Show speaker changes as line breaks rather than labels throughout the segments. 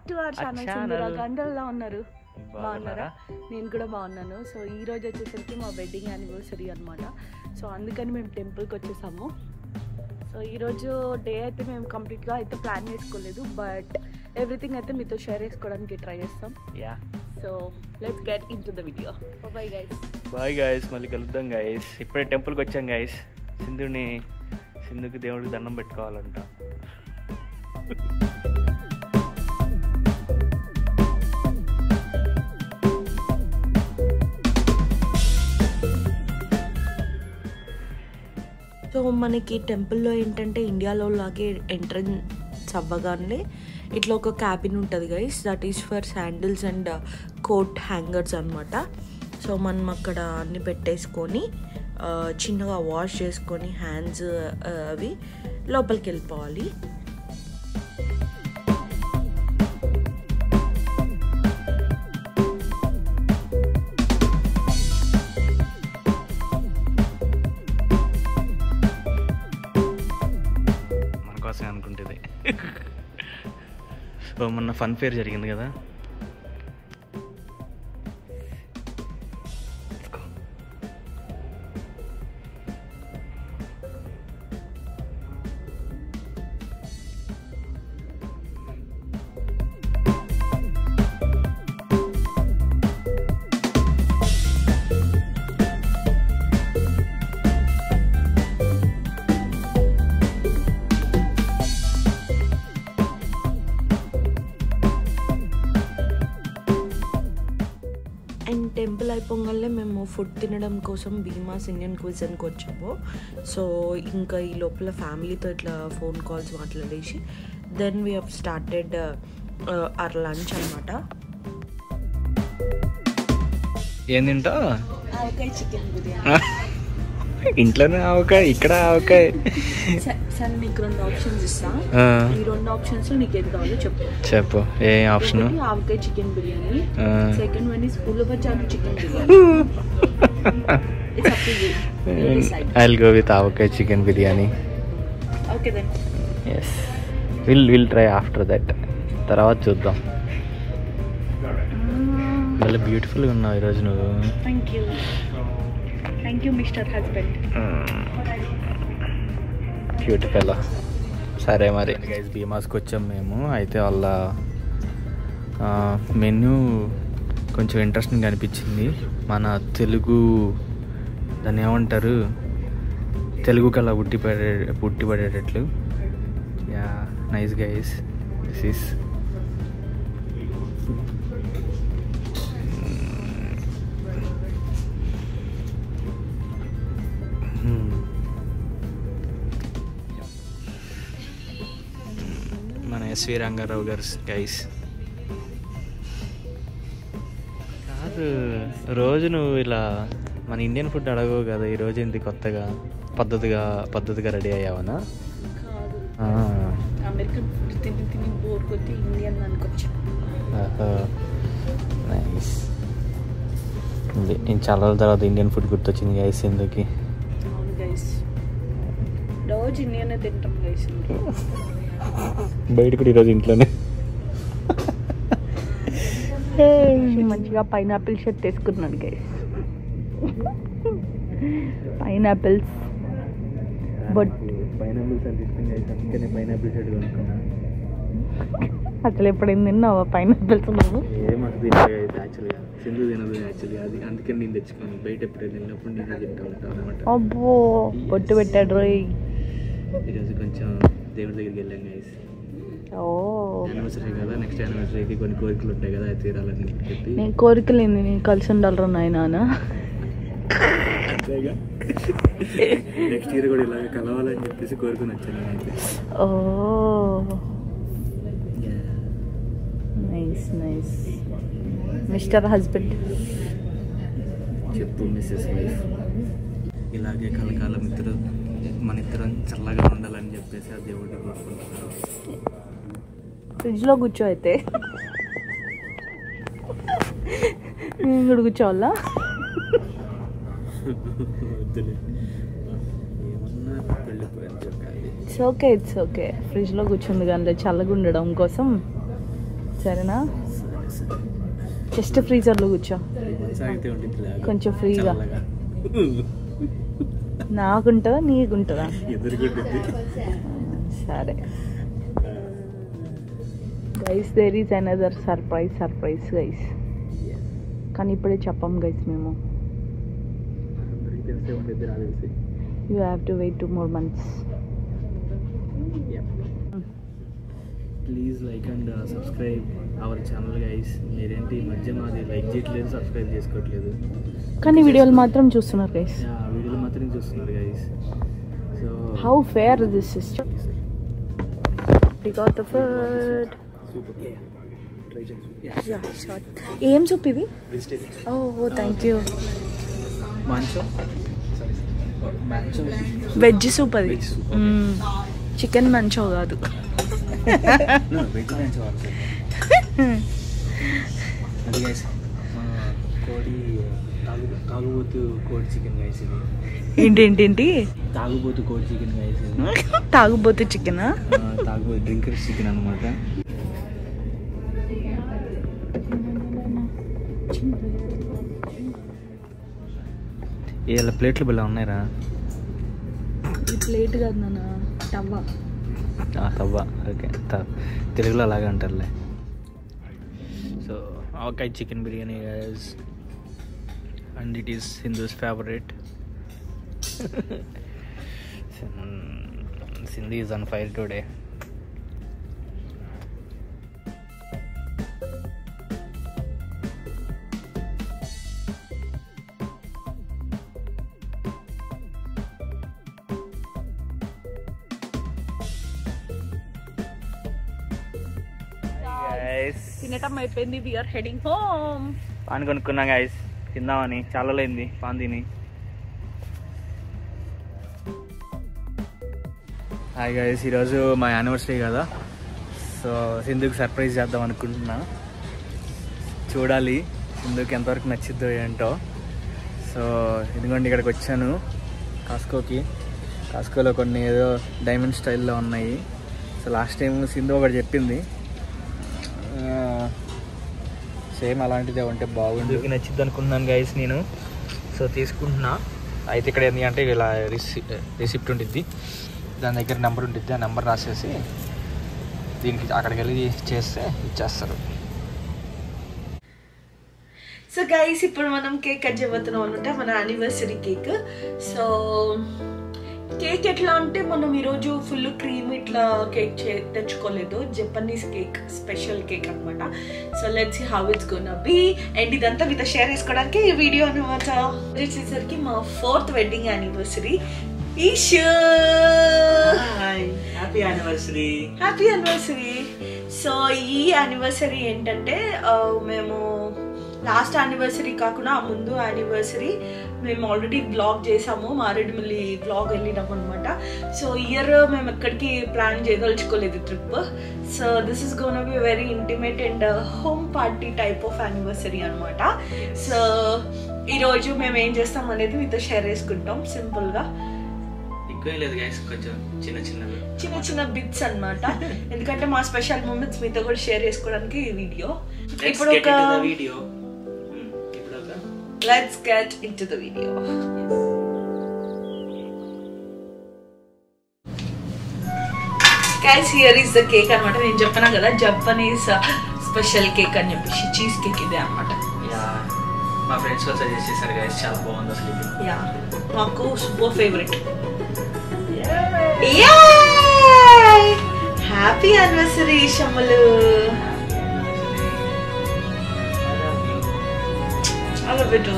To our channel
channel.
Sindhura గండల్లా ఉన్నారు బాగున్నారా
బాగున్నారా?
నేను కూడా బాగున్నాను సో ఈ రోజు వచ్చేసరికి మా వెడ్డింగ్ యానివర్సరీ అనమాట సో అందుకని మేము టెంపుల్కి వచ్చేసాము సో ఈరోజు డే అయితే మేము కంప్లీట్గా అయితే ప్లాన్ చేసుకోలేదు బట్ ఎవ్రీథింగ్ అయితే మీతో షేర్ చేసుకోవడానికి ట్రై చేస్తాం
yeah
so let's get into the video bye guys
bye guys మళ్ళీ కలుద్దాం గాయస్ ఇప్పుడే టెంపుల్కి వచ్చాం గాయస్ సింధుని సింధుకి దేవుడికి దండం పెట్టుకోవాలంట
సో మనకి టెంపుల్లో ఏంటంటే ఇండియాలో లాగే ఎంట్రన్స్ అవ్వగానే ఇట్లా ఒక క్యాబిన్ ఉంటుంది guys that is for sandals and coat hangers అనమాట సో మనం అక్కడ అన్ని పెట్టేసుకొని ఆ, చిన్నగా వాష్ చేసుకొని హ్యాండ్స్ అవి లోపలికి వెళ్ళిపోవాలి
మన కోసమే అనుకుంటుంది సో మొన్న ఫన్ ఫేర్ జరిగింది కదా
అండ్ టెంపుల్ అయిపోగానే మేము ఫుడ్ తినడం కోసం భీమాస్ ఇండియన్ క్విజన్కి వచ్చాము సో ఇంకా ఈ లోపల ఫ్యామిలీతో ఇట్లా ఫోన్ కాల్స్ మాట్లాడేసి then we have started our lunch అనమాట
ఏం తింటా
ఆవకాయ చికెన్ బిర్యానీ
ఇంట్లోనే ఆవకాయ ఇక్కడ ఆవకాయ
సరే నీకు రెండు ఆప్షన్స్ ఇస్తా
ఆ,
ఈ రెండు ఆప్షన్స్ నీకు ఏది కావాలో చెప్పు
చెప్పు ఏ ఆప్షన్
ఒకటి ఆవకాయ చికెన్ బిర్యానీ
ఆ.
సెకండ్ వన్ ఇస్ ఉల్లబచారు chicken biryani it's up to you you decide
I will go with avakaya chicken biryani
okay then
yes will will try after that తర్వాత చూద్దాం మళ్ళీ బ్యూటిఫుల్గా ఉన్నావు ఈరోజు నువ్వు
thank you thank you mister husband
cute fellow సరే మరి గైస్ భీమాస్కి వచ్చాం మేము అయితే వాళ్ళ మెన్యూ కొంచెం ఇంట్రెస్టింగ్ అనిపించింది మన తెలుగు దాన్ని ఏమంటారు తెలుగు కళ పుట్టి పడే పుట్టి పడేటట్లు yeah nice guys this is మన ఎస్వి రంగారావు గారు గైస్ కాదు రోజు నువ్వు ఇలా మన ఇండియన్ ఫుడ్ అడగవు కదా ఈ రోజు ఏంటి కొత్తగా పద్ధతిగా పద్ధతిగా రెడీ అయ్యావనా
కాదు
ఆ,
అమెరికన్ ఫుడ్ తిని తిని బోర్ కొద్ది ఇండియన్ అనుకొచ్చా
ఆహా. నైస్ ఇది నేను చాలా రోజుల తర్వాత ఇండియన్ ఫుడ్ గుర్తొచ్చింది గైస్ ఎందుకు
అవును గైస్ రోజు ఇండియనే తింటాం గైస్
బయట కూడా ఈరోజు ఇంట్లోనే
మంచిగా పైనాపిల్ షర్ట్ వేసుకున్నాడు గైస్ పైనాపిల్స్ బట్
పైనాపిల్స్ అంటే ఇష్టం గైస్ అందుకనే పైనాపిల్ షర్ట్ కొనుక్కున్నాను
అసలు ఎప్పుడైంది తిన్నావా పైనాపిల్స్ నువ్వు
ఏం అసలు తినదు గైస్ యాక్చువల్గా సింధు తినదు యాక్చువల్గా అది అందుకని నేను తెచ్చుకోను బయట ఎప్పుడు వెళ్ళినప్పుడు నేను తింటా ఉంటాను అనమాట
అబ్బో పొట్టు పెట్టాడు రోయ్
ఈరోజు కొంచెం దేవుడి దగ్గరికి వెళ్ళాం గైస్
ఓ
యానివర్సరీ కదా నెక్స్ట్ యానివర్సరీకి కొన్ని కోరికలు ఉంటాయి కదా అది తీరాలని చెప్పి
నేను కోరికలేంది నేను కలిసి ఉండాలరా నాయన
అంతేగా నెక్స్ట్ ఇయర్ కూడా ఇలాగ కలవాలని చెప్పేసి కోరుకుని వచ్చాను నేనైతే
oh nice nice mister husband
చెప్పు మిస్సెస్ వైఫ్ ఇలాగే కలకాలం ఇద్దరు మన ఇద్దరం చల్లగా ఉండాలని చెప్పేసి ఆ దేవుడిని కోరుకుంటున్నాను
ఫ్రిడ్జ్లో కూర్చో అయితే నేను ఇక్కడ కూర్చోవాలా
వద్దులే ఏమన్నా వెళ్ళిపోయాను చెప్పాలి
ఇట్స్ ఓకే ఇట్స్ ఓకే ఫ్రిడ్జ్లో కూర్చుంది కానీ చల్లగా ఉండడం కోసం సరేనా జస్ట్ ఫ్రీజర్లో కూర్చో
సాగితే ఉంటుంది
కొంచెం ఫ్రీగా నాకుంటుందా నీకుంటుందా
ఎదురుకుంటుంది
సరే guys there is another surprise surprise guys కానీ ఇప్పుడే చెప్పం గైస్ మేము
అందరికి తెలిసే ఉండేది నాకు తెలిసి
you have to wait two more months
please like and subscribe our channel guys మీరేంటి ఈ మధ్య మాది లైక్ చేయట్లేదు సబ్స్క్రైబ్ చేసుకోవట్లేదు
కానీ వీడియోలు మాత్రం చూస్తున్నారు గైస్
యా, వీడియోలు మాత్రం చూస్తున్నారు guys so
how fair this system We got the food.
Super try చేయండి
Yeah, sure. ఏం సూప్ ఇది
vegetarian
oh thank you
manchow sorry manchow
veg soup అది
Veg soup,
చికెన్ మంచో కాదు
వెజ్ మాంచో అది guys మన కోడి తాగు తాగుబోతు కోడి చికెన్ గైస్ ఇది
ఏంటేంటేంటి
తాగుబోతు కోడి చికెన్ గైస్ ఇది
తాగుబోతు చికెనా
తాగు డ్రింకర్ చికెన్ అనమాట ఇలా ప్లేట్లు బిల్ల ఉన్నాయిరా
ఈ ప్లేట్ కాదు నాన్న టవ్వా
తవ్వ ఓకే త- తెలుగులో అలాగే అంటారులే so avakaya chicken biryani guys and it is Hindu's favourite Sindhi is on fire today
తినటం అయిపోయింది వీఆర్ హెడింగ్ హోమ్
పాన్ కొనుక్కున్నాం గైస్ తిందామని చాలా లేనిది పాన్ తిని హాయ్ గైస్ ఈరోజు మా యానివర్సరీ కదా సో సింధుకి సర్ప్రైజ్ చేద్దాం అనుకుంటున్నా చూడాలి సింధుకి ఎంతవరకు నచ్చిద్దో ఏంటో సో ఇదిగోండి ఇక్కడికి వచ్చాను కాస్కోకి కాస్కోలో కొన్ని ఏదో డైమండ్ స్టైల్లో ఉన్నాయి సో లాస్ట్ టైం సింధు ఒకటి చెప్పింది సేమ్ అలాంటిదే ఉంటే బాగుండు నచ్చింది అనుకున్నాను గైస్ నేను సో తీసుకుంటున్నా అయితే ఇక్కడ ఏంటి అంటే ఇలా రిసి రిసిప్ట్ ఉంటుంది దాని దగ్గర నెంబర్ ఉంటుంది ఆ నెంబర్ రాసేసి దీనికి అక్కడికి వెళ్ళి చేస్తే ఇచ్చేస్తారు
సో గైస్ ఇప్పుడు మనం కేక్ కట్ చేయబోతున్నాం అనమాట మన యానివర్సరీ కేక్ సో కేక్ ఎట్లా అంటే మనం ఈరోజు ఫుల్ క్రీమ్ ఇట్లా కేక్ చే తెచ్చుకోలేదు జపనీస్ కేక్ స్పెషల్ కేక్ అనమాట so let's how it's gonna be and ఇదంతా మీతో షేర్ చేసుకోవడానికి ఈ వీడియో అనమాట వచ్చేసరికి మా fourth wedding anniversary Ishu
happy anniversary
happy anniversary so ఈ యానివర్సరీ ఏంటంటే ఆ, మేము లాస్ట్ యానివర్సరీ కాకుండా ఆ ముందు యానివర్సరీ మేము ఆల్రెడీ బ్లాగ్ చేసాము మారేడుమల్లి బ్లాగ్ వెళ్ళినాం అనమాట సో ఇయర్ మేము ఎక్కడికి ప్లాన్ చేయదలుచుకోలేదు trip so this is gonna be very intimate and home party type of anniversary అనమాట సో ఈరోజు మేము ఏం చేస్తాం అనేది మీతో షేర్ చేసుకుంటాం సింపుల్గా
ఎక్కువ లేదు గైస్ కొంచెం చిన్న చిన్నవి
చిన్న చిన్న బిట్స్ అన్నమాట ఎందుకంటే మా స్పెషల్ మూమెంట్స్ మీతో కూడా షేర్ చేసుకోవడానికి ఈ వీడియో ఇప్పుడు ఒక
వీడియో ఇప్పుడు ఒక
let's get into the video guys here is the cake అన్నమాట నేను చెప్పినా కదా జపనీస్ స్పెషల్ కేక్ అని చెప్పేసి చీజ్ కేక్ ఇదే అన్నమాట
యా మా ఫ్రెండ్స్ వాళ్ళు సజెస్ట్ చేశారు గైస్ చాలా బాగుంది అసలు ఇది
యా మాకు సూపర్ ఫేవరెట్ హ్యాపీ యానివర్సరీ షమ్ములు చాలా పెట్టు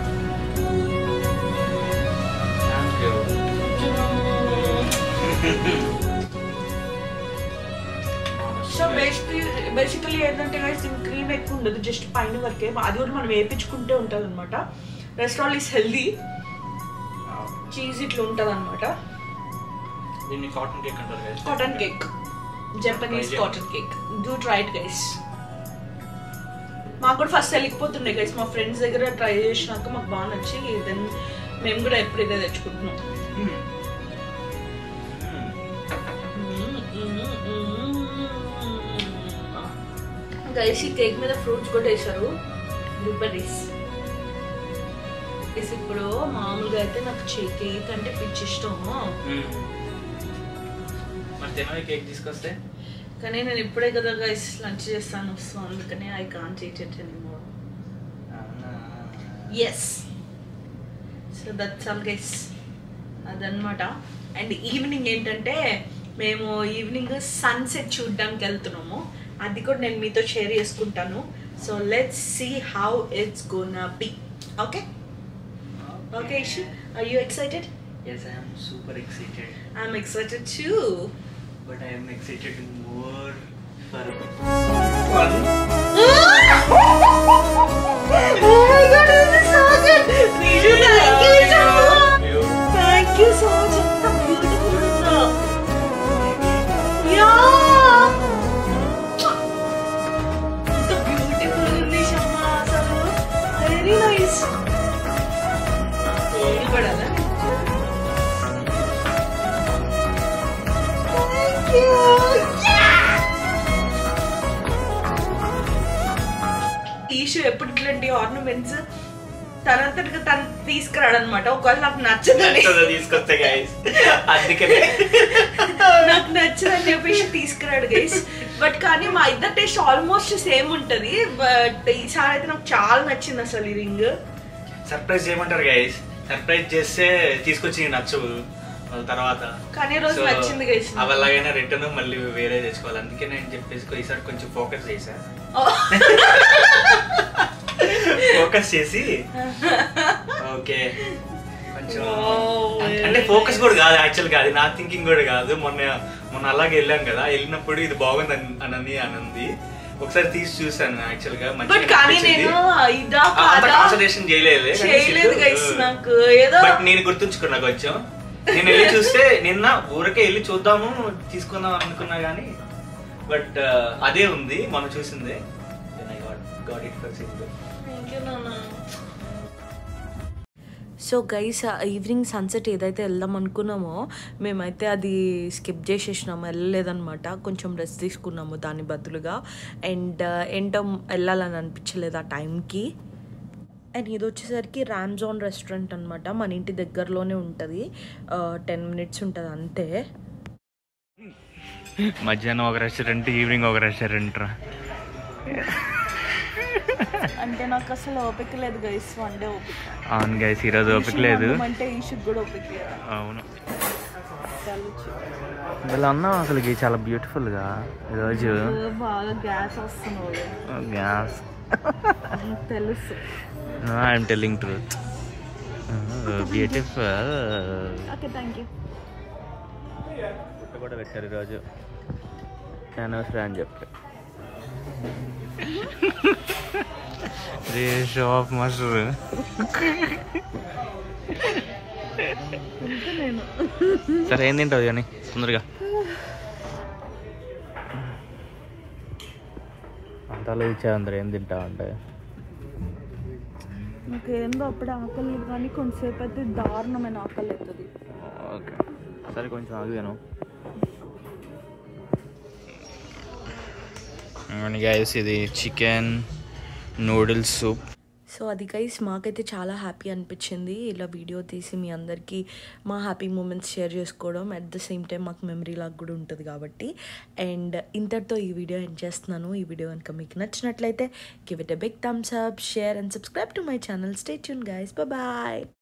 thank you
so basically basically ఏంటంటే guys, దీని క్రీమ్ ఎక్కువ ఉండదు జస్ట్ పైన వరకే అది కూడా మనం వేపించుకుంటే ఉంటుంది అనమాట రెస్టారెంట్ ఈస్ హెల్దీ చీజ్ ఇట్లా ఉంటుంది అనమాట
దీన్ని కాటన్ కేక్ అంటారు guys
cotton cake Japanese
Try
cotton cake do try it guys మాకు కూడా ఫస్ట్ వెళ్ళిపోతుండే గైస్ మా ఫ్రెండ్స్ దగ్గర ట్రై చేసినాక మాకు బాగా నచ్చి దెన్ మేము కూడా ఎప్పుడు ఇదే తెచ్చుకుంటున్నాం గైస్ ఈ కేక్ మీద ఫ్రూట్స్ కూడా వేశారు బ్లూబెర్రీస్ ఇది ఇప్పుడు మామూలుగా అయితే నాకు చే- కేక్ అంటే పిచ్చి ఇష్టము
మరి తినవి కేక్ తీసుకొస్తే
కానీ నేను ఇప్పుడే కదా గైస్ లంచ్ చేస్తాను సో అందుకనే I can eat it anymore yes so that's all guys అదనమాట అండ్ ఈవినింగ్ ఏంటంటే మేము ఈవినింగ్ సన్సెట్ చూడడానికి వెళ్తున్నాము అది కూడా నేను మీతో షేర్ చేసుకుంటాను so let's see how it's gonna be okay okay Ishu are you excited
Yes, I am super excited.
I'm excited too
But I am excited more for fun. You.
Thank you so much. ఎంత beautiful ఉందో. Yeah. ఎంత beautiful ఉంది శర్మ అసలు. Very nice. నిలబడాలా? Thank you. ఈషు ఎప్పుడు ఇట్లాంటి ornaments తనంతటిగా తను తీసుకురాడు అనమాట ఒకవేళ నాకు నచ్చదని
నచ్చదో తీసుకొస్తే guys. అందుకనే
నాకు నచ్చదని చెప్పేసి తీసుకురాడు గైస్ బట్ కానీ మా ఇద్దరు టేస్ట్ ఆల్మోస్ట్ సేమ్ ఉంటది బట్ ఈసారి అయితే నాకు చాలా నచ్చింది అసలు ఈ రింగ్
సర్ప్రైజ్ చేయమంటారు గైస్ సర్ప్రైజ్ చేస్తే తీసుకొచ్చి నచ్చవు వాళ్ళ తర్వాత
కానీ ఈ రోజు
So,
నచ్చింది గైస్
అవి అలాగైనా రిటర్న్ మళ్ళీ వేరే తెచ్చుకోవాలి అందుకే నేను చెప్పేసి ఈసారి కొంచెం ఫోకస్ చేశా ఫోకస్ చేసి ఓకే కొంచెం
Wow,
అంటే-
very
అంటే ఫోకస్ కూడా కాదు యాక్చువల్ గా అది నా థింకింగ్ కూడా కాదు మొన్న మొన్న అలాగే వెళ్ళాం కదా వెళ్ళినప్పుడు ఇది బాగుంది అని- అని అనంది ఒకసారి తీసి చూసాను యాక్చువల్ గా
బట్ కానీ నేను ఇదా కాదా
కాన్సన్ట్రేషన్ చేయలేదు
చేయలేదు గైస్ నాకు ఏదో
బట్ నేను గుర్తుంచుకున్నా కొంచెం నేను వెళ్ళి చూస్తే నిన్న ఊరికే వెళ్ళి చూద్దాము తీసుకుందాం అనుకున్నా కానీ బట్ అదే ఉంది మనం చూసిందే got it for simple
Thank you, నాన్న. సో గైస్ ఈవినింగ్ సన్సెట్ ఏదైతే వెళ్దాం అనుకున్నామో మేమైతే అది స్కిప్ చేసేసినాము వెళ్ళలేదన్నమాట కొంచెం రెస్ట్ తీసుకున్నాము దాని బదులుగా అండ్ ఏంటో వెళ్ళాలని అనిపించలేదు ఆ టైంకి అండ్ ఇది వచ్చేసరికి రామ్జాన్ రెస్టారెంట్ అనమాట మన ఇంటి దగ్గరలోనే ఉంటుంది టెన్ మినిట్స్ ఉంటుంది అంతే
మధ్యాహ్నం ఒక రెస్టారెంట్ ఈవినింగ్ ఒక రెస్టారెంట్ రా
అంటే నాకు అసలు ఓపిక లేదు గైస్ వన్ డే ఓపిక
అవును గైస్ ఈరోజు ఓపిక లేదు
అంటే ఈషుక్ కూడా ఓపిక లేదు
అవును
చల్లొచ్చు.
ఇలా ఉన్నాం అసలు చాలా బ్యూటిఫుల్ గా ఈరోజు
బాగా గ్యాస్ వస్తుంది
గ్యాస్
తెలుసు
I'm telling truth beautiful
okay thank you
కూడా పెట్టారు ఈరోజు యానివర్సరీ అని చెప్పి షో ఆఫ్ మస్టర్
నేను
సరే ఏం తింటావు కానీ తొందరగా అంతలో ఇచ్చా అందరు ఏం తింటావు అంటే
నాకు ఏందో అప్పుడే ఆకలి లేదు కానీ కొంతసేపు అయితే దారుణమైన ఆకలి అవుతుంది
ఓకే సరే కొంచెం ఆగుదాను గైస్ ఇది చికెన్ నూడిల్స్ సూప్
సో అది గైస్ మాకైతే చాలా హ్యాపీ అనిపించింది ఇలా వీడియో తీసి మీ అందరికీ మా హ్యాపీ మూమెంట్స్ షేర్ చేసుకోవడం అట్ ద సేమ్ టైం మాకు మెమరీ లాగా కూడా ఉంటుంది కాబట్టి అండ్ ఇంతటితో ఈ వీడియో ఎండ్ చేస్తున్నాను ఈ వీడియో కనుక మీకు నచ్చినట్లయితే give it a big thumbs up share and subscribe to my channel stay tune guys bye